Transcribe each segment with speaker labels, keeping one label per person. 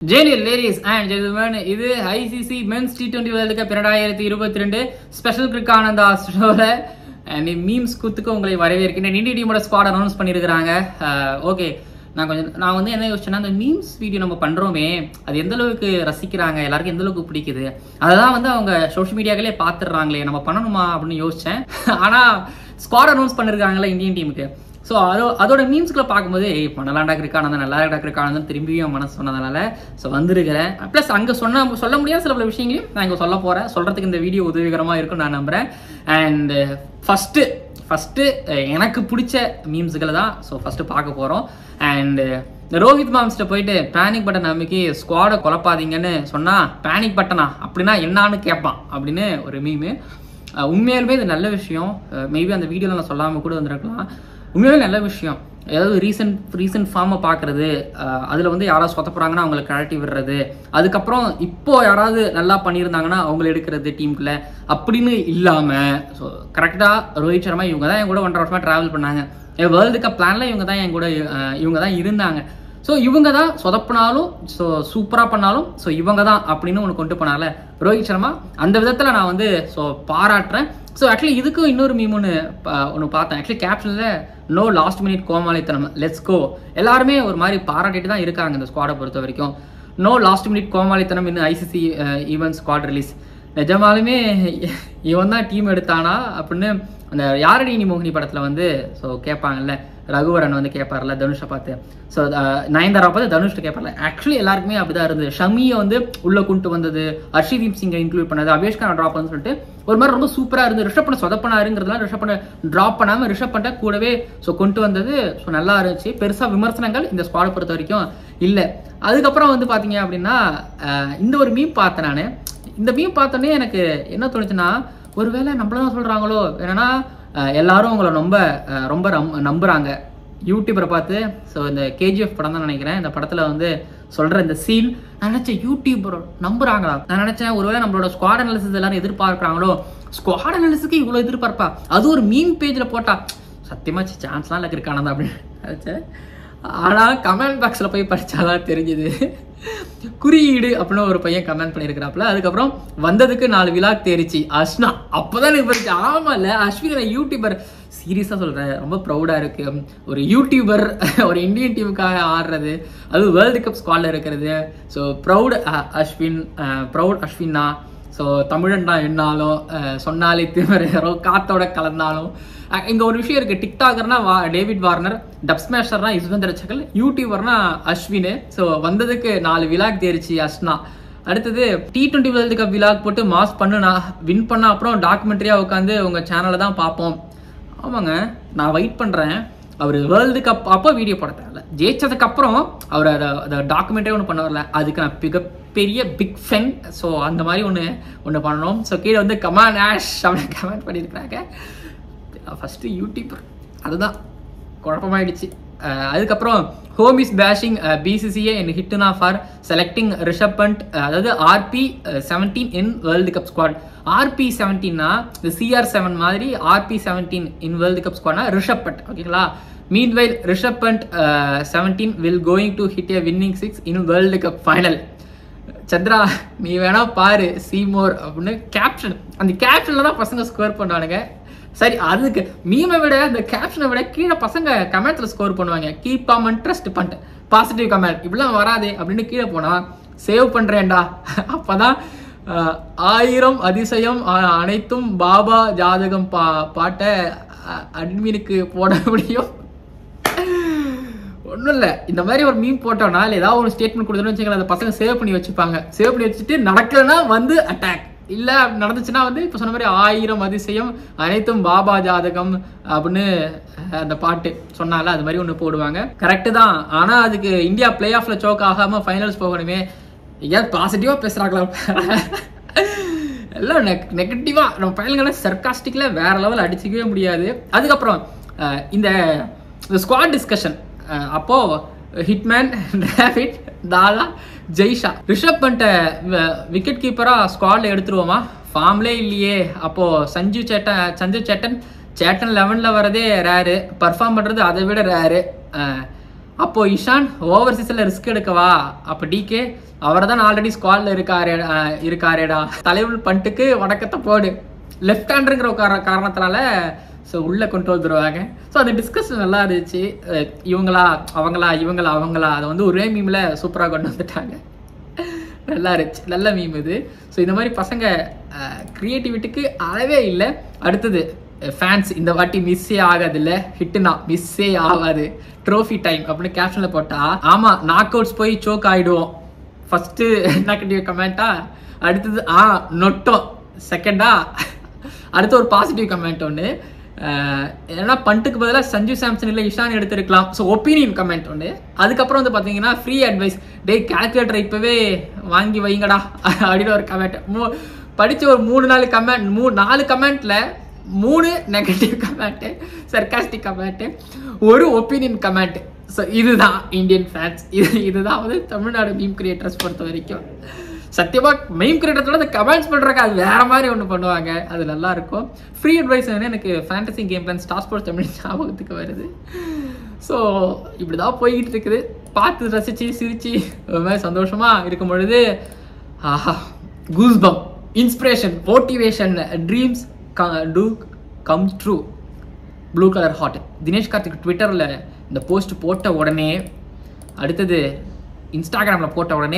Speaker 1: ஜேனியல் ladies and gentlemen இது ICC men's T twenty World Cup இரண்டாயிரத்தி இருபத்தி ரெண்டு ஸ்பெஷல் கிரிக் ஆனந்தா ஷோவில் அண்ட் மீம்ஸ் குத்துக்கு உங்களை வரவேற்கிறேன் இந்திய டீமோட ஸ்குவாட் அனௌன்ஸ் பண்ணியிருக்கிறாங்க ஓகே நான் கொஞ்சம் நான் வந்து என்ன யோசிச்சேன்னா அந்த மீம்ஸ் வீடியோ நம்ம பண்ணுறோமே அது எந்த அளவுக்கு ரசிக்கிறாங்க எல்லாருக்கும் எந்த அளவுக்கு பிடிக்குது அதெல்லாம் வந்து அவங்க சோஷியல் மீடியாக்களே பார்த்துடுறாங்களே நம்ம பண்ணணுமா அப்படின்னு யோசித்தேன் ஆனால் ஸ்குவாட் அனௌன்ஸ் பண்ணிருக்காங்களே இந்தியன் டீமுக்கு ஸோ அதோ அதோட மீம்ஸ்களை பார்க்கும்போது ஏய் பண்ணலாண்டா இருக்கானதான் நல்லா இருக்கா இருக்கானதான் திரும்பியும் மனசு சொன்னதுனால ஸோ வந்திருக்கிறேன் ப்ளஸ் அங்கே சொன்ன சொல்ல முடியாத சில பல விஷயங்களையும் நான் இங்கே சொல்ல போகிறேன் சொல்கிறதுக்கு இந்த வீடியோ உதவிகரமாக இருக்கும்னு நான் நம்புகிறேன் அண்ட் ஃபஸ்ட்டு ஃபஸ்ட்டு எனக்கு பிடிச்ச மீம்ஸுகளை தான் ஸோ ஃபஸ்ட்டு பார்க்க போகிறோம் அண்டு ரோஹித் மாம்ஸ்ட்ட போயிட்டு பேனிக் பட்டன் அமைக்கி ஸ்குவாடை குழப்பாதீங்கன்னு சொன்னால் பேனிக் பட்டனா அப்படின்னா என்னான்னு கேட்பான் அப்படின்னு ஒரு மீமு உண்மையாலுமே இது நல்ல விஷயம் மேபி அந்த வீடியோவில் நான் சொல்லாமல் கூட வந்திருக்கலாம் உண்மையாலுமே நல்ல விஷயம் ஏதாவது ரீசன்ட் ரீசன்ட் ஃபார்மை பார்க்குறது அதில் வந்து யாராவது சொத்தப்படுறாங்கன்னா அவங்களை கழட்டி விடுறது அதுக்கப்புறம் இப்போ யாராவது நல்லா பண்ணியிருந்தாங்கன்னா அவங்கள எடுக்கிறது டீமுக்குள்ள அப்படின்னு இல்லாமல் ஸோ கரெக்டாக ரோஹித் சர்மா இவங்க தான் என் கூட ஒன்றரை வருஷமாக ட்ராவல் பண்ணாங்க என் வேர்ல்டு கப் பிளானில் இவங்க தான் என் கூட இவங்க தான் இருந்தாங்க ஸோ இவங்க தான் சொதப்பினாலும் ஸோ சூப்பராக பண்ணாலும் ஸோ இவங்க தான் அப்படின்னு ஒன்று கொண்டு போனால ரோஹித் சர்மா அந்த விதத்தில் நான் வந்து ஸோ பாராட்டுறேன் ஸோ ஆக்சுவலி இதுக்கும் இன்னொரு மீம் ஒன்று ஒன்று பார்த்தேன் ஆக்சுவலி கேப்ஷனில் நோ லாஸ்ட் மினிட் கோமாளித்தனம் லெட்ஸ் கோ எல்லாருமே ஒரு மாதிரி பாராட்டிட்டு தான் இருக்காங்க இந்த ஸ்குவாடை பொறுத்த வரைக்கும் நோ லாஸ்ட் மினிட் கோமாளித்தனம் இன்னும் ஐசிசி ஈவென்ட் ஸ்குவாட் ரிலீஸ் நிஜமாலுமே இவன் தான் டீம் எடுத்தானா அப்படின்னு அந்த யாரடி நீ மோகினி படத்தில் வந்து ஸோ கேட்பாங்கல்ல ரகுவரன் வந்து கேட்பார்ல தனுஷை பார்த்து ஸோ நயன்தாரா பார்த்து தனுஷ்ட கேட்பார்ல ஆக்சுவலி எல்லாருக்குமே அப்படிதான் இருந்தது ஷமியை வந்து உள்ளே கொண்டு வந்தது ஹர்ஷிதீப் சிங்கை இன்க்ளூட் பண்ணது அபேஷ் கான் ட்ராப் பண்ணு சொல்லிட்டு ஒரு மாதிரி ரொம்ப சூப்பராக இருந்து ரிஷப் பண்ண சொதப்பனாருங்கிறதுலாம் ரிஷப் பண்ண ட்ராப் பண்ணாமல் ரிஷப் பண்ண கூடவே ஸோ கொண்டு வந்தது ஸோ நல்லா இருந்துச்சு பெருசாக விமர்சனங்கள் இந்த ஸ்குவாடை பொறுத்த வரைக்கும் இல்லை அதுக்கப்புறம் வந்து பார்த்தீங்க அப்படின்னா இந்த ஒரு மீம் பார்த்தேன் நான் இந்த மீம் பார்த்தோன்னே எனக்கு என்ன தோணுச்சுன்னா ஒருவேளை நம்மள தான் சொல்கிறாங்களோ என்னன்னா எல்லாரும் அவங்கள ரொம்ப ரொம்ப நம்புகிறாங்க யூடியூபரை பார்த்து ஸோ இந்த கேஜிஎஃப் படம் தான் நினைக்கிறேன் இந்த படத்தில் வந்து சொல்கிற இந்த சீன் நான் நினச்சேன் யூடியூபர் நம்புறாங்களா நான் நினச்சேன் ஒருவேளை நம்மளோட ஸ்குவாட் அனாலிசிஸ் எல்லாரும் எதிர்பார்க்குறாங்களோ ஸ்குவாட் அனாலிசிஸ்க்கு இவ்வளோ எதிர்பார்ப்பா அது ஒரு மீன் பேஜில் போட்டா சத்தியமாக சான்ஸ்லாம் இல்லை இருக்கானதா அப்படின்னு நினச்சேன் ஆனால் கமெண்ட் பாக்ஸில் போய் படித்தாதான் தெரிஞ்சுது குறியீடு அப்படின்னு ஒரு பையன் கமெண்ட் பண்ணியிருக்கிறாப்புல அதுக்கப்புறம் வந்ததுக்கு நாலு விழாக் தேரிச்சு அஷ்னா அப்போதான் எனக்கு ஆமாம் இல்லை அஸ்வின் யூடியூபர் சீரியஸாக சொல்கிறேன் ரொம்ப ப்ரௌடாக இருக்குது ஒரு யூடியூபர் ஒரு இந்தியன் டீமுக்காக ஆடுறது அது வேர்ல்டு கப் ஸ்குவாடில் இருக்கிறது ஸோ ப்ரௌட் அஸ்வின் ப்ரௌட் அஸ்வின்னா ஸோ தமிழன் தான் என்னாலும் சொன்னாலே திமறோ காத்தோட கலந்தாலும் இங்கே ஒரு விஷயம் இருக்குது டிக்டாகர்னா வா டேவிட் வார்னர் டப் ஸ்மேஷர்னா யுஸ்வந்தர் சகல் யூடியூபர்னா அஸ்வின் ஸோ வந்ததுக்கு நாலு விலாக் தேரிச்சு அஷ்னா அடுத்தது T twenty World Cup vlog போட்டு மாஸ் பண்ணுனா வின் பண்ண அப்புறம் டாக்குமெண்ட்ரியாக உட்காந்து உங்கள் சேனலை தான் பார்ப்போம் ஆமாங்க நான் வெயிட் பண்ணுறேன் அவர் வேர்ல்டு கப் அப்போ வீடியோ போட தேவையில்ல ஜெயிச்சதுக்கு அப்புறம் அவர் அதை அதை டாக்குமெண்ட்டே ஒன்று பண்ண வரல அதுக்கு நான் மிகப்பெரிய பிக் ஃபென் ஸோ அந்த மாதிரி ஒன்று ஒன்று பண்ணணும் ஸோ கீழே வந்து கமான் ஆஷ் அப்படின்னு கமெண்ட் பண்ணியிருக்கிறாங்க ஃபஸ்ட்டு யூடியூபர் அதுதான் குழப்பமாயிடுச்சு அதுக்கப்புறம் home is bashing BCCI in ஹிட்டுனா ஃபார் செலக்டிங் ரிஷப் பண்ட் அதாவது RP seventeen in World Cup squad RP செவன்டீன்னா இந்த சிஆர் செவன் மாதிரி RP seventeen in World Cup ஸ்குவாட்னா ரிஷப் பண்ட் ஓகேங்களா meanwhile Rishabh Pant seventeen will going to hit a winning six in World Cup final Chandra நீ வேணா பாரு சீமோர் அப்படின்னு கேப்ஷன் அந்த கேப்ஷன்ல தான் பசங்க ஸ்கோர் பண்ணுவானுங்க சரி அதுக்கு மீமை விட இந்த கேப்ஷனை விட கீழே பசங்க கமெண்ட்ல ஸ்கோர் பண்ணுவாங்க கீப் காமன் ட்ரஸ்ட் பண்ணிட்டு பாசிட்டிவ் கமெண்ட் இப்படிலாம் வராதே அப்படின்னு கீழே போனா சேவ் பண்றேன்டா அப்பதான் ஆயிரம் அதிசயம் அனைத்தும் பாபா ஜாதகம் பா பாட்டை அட்மினுக்கு போட முடியும் ஒன்றும் இல்லை இந்த மாதிரி ஒரு மீன் போட்டோம்னா இல்லை ஏதாவது ஒரு ஸ்டேட்மெண்ட் கொடுத்தோன்னு வச்சுக்கோங்களேன் அந்த பசங்க சேவ் பண்ணி வச்சுப்பாங்க சேவ் பண்ணி வச்சுட்டு நடக்கலைன்னா வந்து அட்டாக் இல்லை நடந்துச்சுன்னா வந்து இப்போ சொன்ன மாதிரி ஆயிரம் அதிசயம் அனைத்தும் பாபா ஜாதகம் அப்படின்னு அந்த பாட்டு சொன்னால அது மாதிரி ஒன்று போடுவாங்க கரெக்டு தான் ஆனால் அதுக்கு இந்தியா பிளே ஆஃப்ல சோக் ஆகாமல் ஃபைனல்ஸ் போகணுமே ஏன் பாசிட்டிவாக பேசுகிறாங்களா எல்லாம் நெக் நெகட்டிவாக நம்ம பையன்களை சர்க்காஸ்டிக்கில் வேற லெவல் அடிச்சிக்கவே முடியாது அதுக்கப்புறம் இந்த ஸ்குவாட் டிஸ்கஷன் அப்போது ஹிட்மேன் டிராவிட் தாலா ஜெய்ஷா ரிஷப் பண்ணிட்ட விக்கெட் கீப்பராக ஸ்குவாடில் எடுத்துருவோமா ஃபார்ம்லே இல்லையே அப்போது சஞ்சு சேட்டன் சஞ்சு சேட்டன் சேட்டன் லெவனில் வரதே ரேரு பர்ஃபார்ம் பண்ணுறது அதை விட ரேரு அப்போ இஷான் ஓவர்சீஸில் ரிஸ்க் எடுக்கவா அப்போ டிகே அவர் தான் ஆல்ரெடி ஸ்குவாடில் இருக்காரு அஹ், இருக்காரேடா தலைவர் பண்ணிட்டுக்கு வணக்கத்தை போடு லெஃப்ட் ஹேண்டருங்கிற கார காரணத்தினால ஸோ உள்ளே கொண்டு வந்துருவாங்க ஸோ அந்த டிஸ்கஷன் நல்லா இருந்துச்சு அஹ், இவங்களா அவங்களா இவங்களா அவங்களா அதை வந்து ஒரே மீமில் சூப்பராக கொண்டு வந்துட்டாங்க நல்லா இருந்துச்சு நல்ல மீம் இது ஸோ இந்த மாதிரி பசங்க க்ரியேட்டிவிட்டிக்கு அளவே இல்லை அடுத்தது ஃபேன்ஸ் இந்த வாட்டி மிஸ்ஸே ஆகாது இல்லை ஹிட்டுனா மிஸ்ஸே ஆகாது ட்ரோஃபி டைம் அப்படின்னு கேப்ஷனில் போட்டா ஆமாம் நாக் அவுட்ஸ் போய் சோக் ஆகிடுவோம் ஃபஸ்ட்டு நெகட்டிவ் கமெண்ட்டா அடுத்தது ஆ நொட்டோம் செகண்டா அடுத்து ஒரு பாசிட்டிவ் கமெண்ட் ஒன்று ஏன்னா பண்ட்டுக்கு பதிலாக சஞ்சு சாம்சன் இல்லை இஷான் எடுத்திருக்கலாம் ஸோ ஒப்பீனியன் கமெண்ட் ஒன்று அதுக்கப்புறம் வந்து பார்த்தீங்கன்னா ஃப்ரீ அட்வைஸ் டேய் கால்குலேட்டர் இப்போவே வாங்கி வைங்கடா அப்படின்னு ஒரு கமெண்ட் மூ படித்த ஒரு மூணு நாலு கமெண்ட் மூ நாலு கமெண்ட்டில் மூணு நெகட்டிவ் கமெண்ட்டு சர்காஸ்டிக் கமெண்ட்டு ஒரு ஒப்பீனியன் கமெண்ட் ஸோ இதுதான் இந்தியன் ஃபேன்ஸ் இது இதுதான் வந்து தமிழ்நாடு மீம் கிரியேட்டர்ஸ் பொறுத்த வரைக்கும் சத்தியமா மெயின் கிரியேட்டர்ஸோட அந்த கமெண்ட்ஸ் பண்றாங்க அது வேற மாதிரி ஒன்று பண்ணுவாங்க அது நல்லா இருக்கும் ஃப்ரீ அட்வைஸ் வந்து எனக்கு fantasy game plan Star Sports Tamil ஞாபகத்துக்கு வருது ஸோ இப்படி தான் போய்கிட்டு இருக்குது பார்த்து ரசிச்சு சிரிச்சு ஒரு மாதிரி சந்தோஷமா இருக்கும் பொழுது ஆஹா goosebump inspiration motivation dreams to come true blue colour heart Dinesh Karthik ட்விட்டரில் இந்த போஸ்ட் போட்ட உடனே அடுத்தது இன்ஸ்டாகிராமில் போட்ட உடனே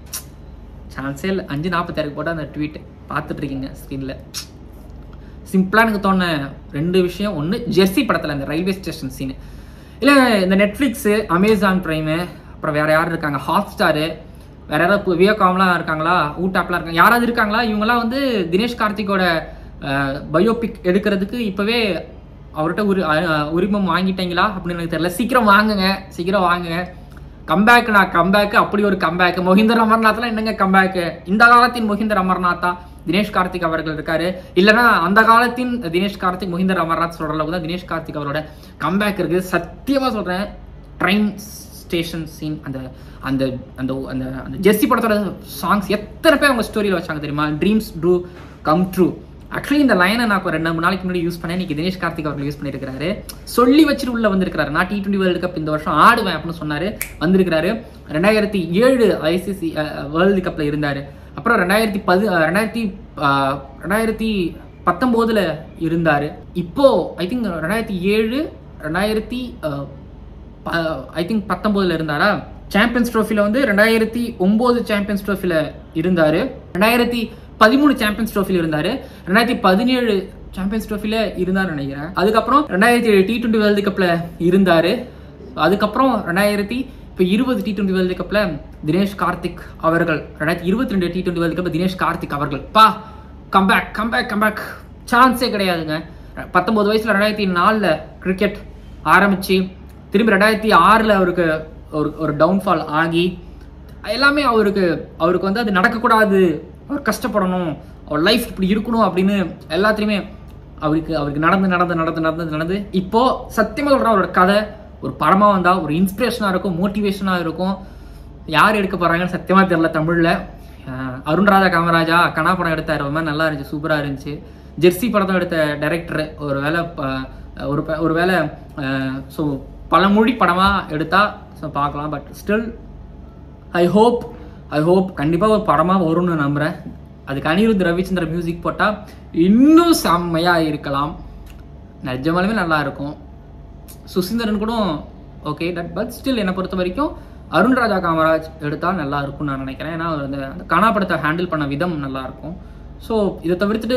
Speaker 1: சான்ஸே இல்லை அஞ்சு நாற்பத்தாறுக்கு போட்ட அந்த ட்வீட் பார்த்துட்டு இருக்கீங்க ஸ்க்ரீனில் சிம்பிளாக எனக்கு தோண ரெண்டு விஷயம் ஒன்று ஜெர்சி படத்தில் அந்த ரயில்வே ஸ்டேஷன் சீனு இல்லை இந்த நெட்ஃப்ளிக்ஸு அமேசான் ப்ரைமு அப்புறம் வேறு யார் இருக்காங்க ஹாட் ஸ்டாரு வேற யாராவது வியோகாம்லாம் இருக்காங்களா ஊட்டாப்லாம் இருக்காங்க யாராவது இருக்காங்களா இவங்கெல்லாம் வந்து தினேஷ் கார்த்திக்கோட பயோபிக் எடுக்கிறதுக்கு இப்போவே அவர்கிட்ட உரி அஹ், உரிமம் வாங்கிட்டீங்களா அப்படின்னு எனக்கு தெரியல சீக்கிரம் வாங்குங்க சீக்கிரம் வாங்குங்க கம்பேக் நான் கம்பேக் அப்படி ஒரு கம்பேக் மொஹிந்தர் அமர்நாத்லாம் என்னங்க கம்பேக் இந்த காலத்தின் மொஹிந்தர் அமர்நாத்தா தினேஷ் கார்த்திக் அவர்கள் இருக்காரு இல்லைன்னா அந்த காலத்தின் தினேஷ் கார்த்திக் மொஹிந்தர் அமர்நாத் சொல்ற அளவுக்கு தான் தினேஷ் கார்த்திக் அவரோட கம்பேக் இருக்கு சத்தியமா சொல்றேன் ட்ரெயின் ஸ்டேஷன் சீன் அந்த அந்த அந்த அந்த அந்த ஜெர்சி படத்தோட சாங்ஸ் எத்தனை பேர் அவங்க ஸ்டோரியில் வச்சாங்க தெரியுமா dreams to come true actually இந்த லைனை நான் ஒரு ரெண்டு மூணு நாளைக்கு முன்னாடி யூஸ் பண்ணேன் இன்னைக்கு தினேஷ் கார்த்திக் அவர்கள் யூஸ் பண்ணியிருக்காரு சொல்லி வச்சுட்டு உள்ள வந்திருக்காரு நான் டி டுவெண்ட்டி வேர்ல்டு கப் இந்த வருஷம் ஆடுவேன் அப்படின்னு சொன்னாரு வந்திருக்கிறாரு ரெண்டாயிரத்தி ஏழு ஐசிசி வேர்ல்டு கப்ல இருந்தாரு அப்புறம் ரெண்டாயிரத்தி பது அஹ், ரெண்டாயிரத்தி அஹ், ரெண்டாயிரத்தி பத்தொம்போதுல இருந்தாரு இப்போ ஐ திங்க் ரெண்டாயிரத்தி ஏழு ரெண்டாயிரத்தி ஐ திங்க் பத்தொம்போதுல இருந்தாரா சாம்பியன்ஸ் ட்ரோஃபில வந்து ரெண்டாயிரத்தி ஒன்பது சாம்பியன்ஸ் ட்ரோஃபில இருந்தாரு ரெண்டாயிரத்தி பதிமூணு சாம்பியன்ஸ் ட்ரோஃபில இருந்தாரு ரெண்டாயிரத்தி பதினேழு சாம்பியன்ஸ் ட்ரோஃபில இருந்தாருன்னு நினைக்கிறேன் அதுக்கப்புறம் ரெண்டாயிரத்தி ஏழு டி டுவெண்ட்டி வேர்ல்டு கப்ல இருந்தாரு அதுக்கப்புறம் ரெண்டாயிரத்தி இப்போ இருபது டி டுவெண்ட்டி வேர்ல்டு கப்ல தினேஷ் கார்த்திக் அவர்கள் ரெண்டாயிரத்தி இருபத்தி ரெண்டு டி டுவெண்ட்டி வேர்ல்டு கப்ல தினேஷ் கார்த்திக் அவர்கள் பா கம்பேக் கம்பேக் கம்பேக் சான்ஸே கிடையாதுங்க பத்தொன்பது வயசுல ரெண்டாயிரத்தி நாலில் கிரிக்கெட் ஆரம்பிச்சு திரும்பி ரெண்டாயிரத்தி ஆறில் அவருக்கு ஒரு ஒரு டவுன்ஃபால் ஆகி எல்லாமே அவருக்கு அவருக்கு வந்து அது நடக்கக்கூடாது அவர் கஷ்டப்படணும் அவர் லைஃப் இப்படி இருக்கணும் அப்படின்னு எல்லாத்துலேயுமே அவருக்கு அவருக்கு நடந்து நடந்து நடந்து நடந்து நடந்து இப்போ சத்தியமா சொல்கிறேன் அவரோட கதை ஒரு படமாக வந்தால் ஒரு இன்ஸ்பிரேஷனாக இருக்கும் மோட்டிவேஷனாக இருக்கும் யார் எடுக்க போகிறாங்கன்னு சத்தியமாக தெரியல தமிழில் அருண்ராஜா காமராஜா கனா படம் எடுத்தார் ரொம்ப நல்லா இருந்துச்சு சூப்பராக இருந்துச்சு ஜெர்சி படத்தை எடுத்த டைரக்டர் ஒரு வேலை ப- ஒரு ப- ஒரு வேலை ஸோ பலமொழி படமாக எடுத்தால் ஸோ பார்க்கலாம் but still I hope I hope கண்டிப்பாக ஒரு படமாக வரும்னு நம்புகிறேன் அதுக்கு அனிருத் ரவிச்சந்திர மியூசிக் போட்டால் இன்னும் செம்மையாக இருக்கலாம் நிஜமாலுமே நல்லா இருக்கும் சுசீந்திரன் கூட ஓகே தட் பட் ஸ்டில் என்னை பொறுத்த வரைக்கும் அருண் ராஜா காமராஜ் எடுத்தால் நல்லா இருக்கும்னு நான் நினைக்கிறேன் ஏன்னா அவர் அந்த அந்த கனா படத்தை ஹேண்டில் பண்ண விதம் நல்லா இருக்கும் ஸோ இதை தவிர்த்துட்டு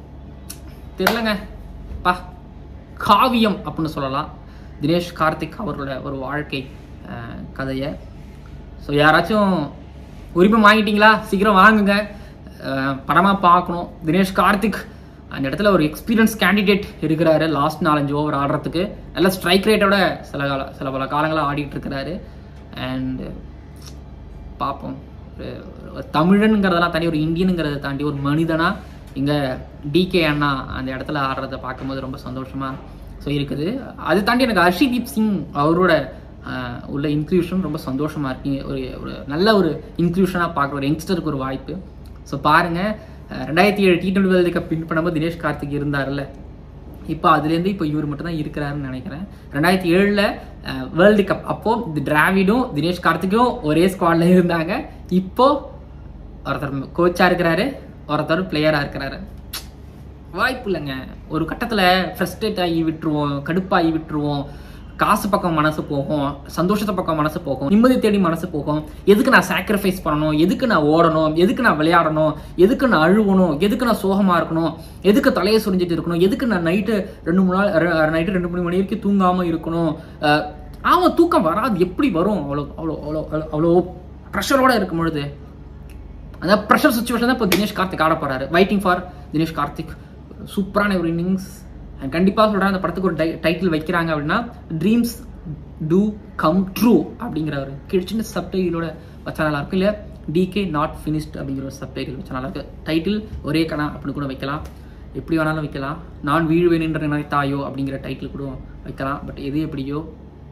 Speaker 1: தெரிலங்க பா காவியம் அப்படின்னு சொல்லலாம் தினேஷ் கார்த்திக் அவர்களோட ஒரு வாழ்க்கை அஹ், கதையை ஸோ யாராச்சும் உரிமம் வாங்கிட்டீங்களா சீக்கிரம் வாங்குங்க அஹ், படமா பார்க்கணும் தினேஷ் கார்த்திக் அந்த இடத்துல ஒரு எக்ஸ்பீரியன்ஸ் கேண்டிடேட் இருக்கிறாரு லாஸ்ட் நாலஞ்சு ஓவர் ஆடுறதுக்கு நல்ல ஸ்ட்ரைக் ரேட்டோட சில கால சில பல காலங்களாக ஆடிட்டு இருக்கிறாரு அண்ட் பார்ப்போம் ஒரு- ஒரு தமிழனுங்கிறதெல்லாம் தாண்டி ஒரு இந்தியனுங்கிறத தாண்டி ஒரு மனிதனா இங்கே டிகே அண்ணா அந்த இடத்துல ஆடுறத பார்க்கும்போது ரொம்ப சந்தோஷமா ஸோ இருக்குது அது தாண்டி எனக்கு ஹர்ஷிதீப் சிங் அவரோட ஆஹ், உள்ள இன்க்ளூஷன் ரொம்ப சந்தோஷமா இருக்கு ஒரு ஒரு நல்ல ஒரு இன்க்ளூஷனாக பார்க்குற ஒரு யங்ஸ்டருக்கு ஒரு வாய்ப்பு ஸோ பாருங்க அஹ், ரெண்டாயிரத்தி ஏழு T twenty World Cup win பண்ணும்போது தினேஷ் கார்த்திக் இருந்தார்ல இப்போ அதுலேருந்து இப்போ இவர் மட்டும் தான் இருக்கிறாருன்னு நினைக்கிறேன் ரெண்டாயிரத்தி ஏழில் வேர்ல்டு கப் அப்போ இந்த டிராவிடும் தினேஷ் கார்த்திக்கும் ஒரே ஸ்குவாடில் இருந்தாங்க இப்போ ஒருத்தர் கோச்சாக இருக்கிறாரு ஒருத்தர் பிளேயராக இருக்கிறாரு வாய்ப்பு இல்லைங்க ஒரு கட்டத்தில் ஃப்ரஸ்ட்ரேட் ஆகி விட்டுருவோம் கடுப்பாகி விட்டுருவோம் காசு பக்கம் மனசு போகும் சந்தோஷத்தை பக்கம் மனசு போகும் நிம்மதி தேடி மனசு போகும் எதுக்கு நான் சாக்ரிஃபைஸ் பண்ணணும் எதுக்கு நான் ஓடணும் எதுக்கு நான் விளையாடணும் எதுக்கு நான் அழுவணும் எதுக்கு நான் சோகமாக இருக்கணும் எதுக்கு தலையை சுரிஞ்சிட்டு இருக்கணும் எதுக்கு நான் நைட்டு ரெண்டு மூணு நாள் நைட்டு ரெண்டு மூணு மணி வரைக்கும் தூங்காமல் இருக்கணும் அஹ், ஆமாம் தூக்கம் வராது எப்படி வரும் அவ்வளோ அவ்வளோ அவ்வளோ அவ்வளோ ப்ரெஷரோட இருக்கும் பொழுது அந்த ப்ரெஷர் சுச்சுவேஷன் தான் இப்போ தினேஷ் கார்த்திக் ஆட போறாரு வெயிட்டிங் ஃபார் தினேஷ் கார்த்திக் சூப்பரான ஒரு இன்னிங்ஸ் அண்ட் கண்டிப்பாக சொல்கிறேன் அந்த படத்துக்கு ஒரு டை டைட்டில் வைக்கிறாங்க அப்படின்னா ட்ரீம்ஸ் டூ கம் ட்ரூ அப்படிங்கிற ஒரு கீழ் சின்ன சப்டைட்டிலோட வச்சா நல்லா இருக்கும் இல்லை டிகே நாட் ஃபினிஷ்ட் அப்படிங்கிற ஒரு சப்டைட்டில் வச்சா நல்லா இருக்கு டைட்டில் ஒரே கணா அப்படின்னு கூட வைக்கலாம் எப்படி வேணாலும் வைக்கலாம் நான் வீழ்வேன் என்ற நினைத்தாயோ அப்படிங்கிற டைட்டில் கூட வைக்கலாம் பட் எது எப்படியோ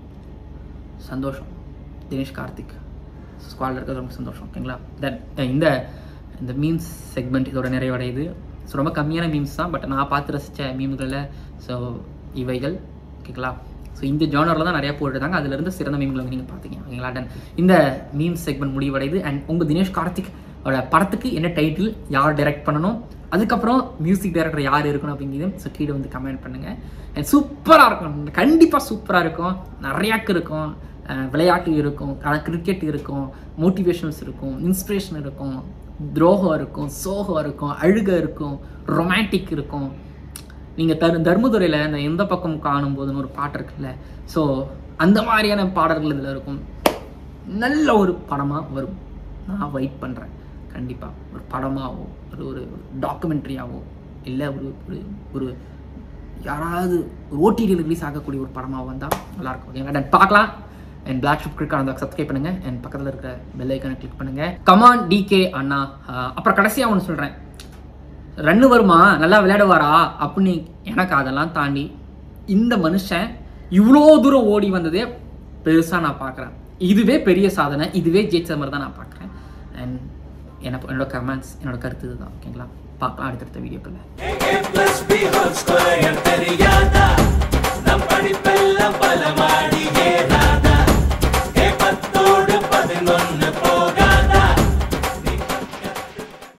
Speaker 1: சந்தோஷம் தினேஷ் கார்த்திக் ஸ்குவாடில் இருக்கிறது ரொம்ப சந்தோஷம் ஓகேங்களா தென் இந்த இந்த மீம்ஸ் செக்மெண்ட் இதோட நிறைவடையுது ஸோ ரொம்ப கம்மியான மீம்ஸ் தான் பட் நான் பார்த்து ரசித்த மீம்களில் ஸோ இவைகள் ஓகேங்களா ஸோ இந்த ஜானரில் தான் நிறையா போட்டுருந்தாங்க அதுலேருந்து சிறந்த மீம்களை வந்து நீங்கள் பார்த்தீங்க ஓகேங்களா டன் இந்த மீம்ஸ் செக்மெண்ட் முடிவடையுது அண்ட் உங்கள் தினேஷ் கார்த்திக் ஓட படத்துக்கு என்ன டைட்டில் யார் டைரக்ட் பண்ணணும் அதுக்கப்புறம் மியூசிக் டைரக்டர் யார் இருக்கணும் அப்படிங்கிறது ஸோ கீழே வந்து கமெண்ட் பண்ணுங்கள் அண்ட் சூப்பராக இருக்கும் கண்டிப்பாக சூப்பராக இருக்கும் நிறையாக்கு இருக்கும் அஹ் விளையாட்டு இருக்கும் கிரிக்கெட் இருக்கும் மோட்டிவேஷன்ஸ் இருக்கும் இன்ஸ்பிரேஷன் இருக்கும் துரோகம் இருக்கும் சோகம் இருக்கும் அழுகை இருக்கும் ரொமான்டிக் இருக்கும் நீங்கள் தரு தர்மதுரையில் இந்த எந்த பக்கம் காணும் போதுன்னு ஒரு பாட்டு இருக்குல்ல ஸோ அந்த மாதிரியான பாடல்கள் இதில் இருக்கும் நல்ல ஒரு படமாக வரும் நான் வெயிட் பண்ணுறேன் கண்டிப்பாக ஒரு படமாகவோ ஒரு ஒரு டாக்குமெண்ட்ரியாவோ இல்லை ஒரு ஒரு ஒரு யாராவது ஒரு ஓடிடியில் ரிலீஸ் ஆகக்கூடிய ஒரு படமாக வந்தால் நல்லாயிருக்கும் ஓகேங்களா Done. பார்க்கலாம் அண்ட் பிளாக் ஷிப் கிரிக் அந்த சப்ஸ்கிரைப் பண்ணுங்க அண்ட் பக்கத்தில் இருக்கிற பெல் ஐக்கனை கிளிக் பண்ணுங்க கமான் டிகே அண்ணா அஹ் அப்புறம் கடைசியாக ஒன்று சொல்கிறேன் ரன்னு வருமா நல்லா விளையாடுவாரா அப்படின்னு எனக்கு அதெல்லாம் தாண்டி இந்த மனுஷன் இவ்வளோ தூரம் ஓடி வந்ததே பெருசாக நான் பார்க்குறேன் இதுவே பெரிய சாதனை இதுவே ஜெயிச்ச மாதிரி தான் நான் பார்க்குறேன் அண்ட் எனக்கு என்னோட கமெண்ட்ஸ் என்னோட கருத்து இதுதான் ஓகேங்களா பார்க்கலாம் அடுத்தடுத்த வீடியோக்களில்
Speaker 2: A plus B whole square தெரியாதா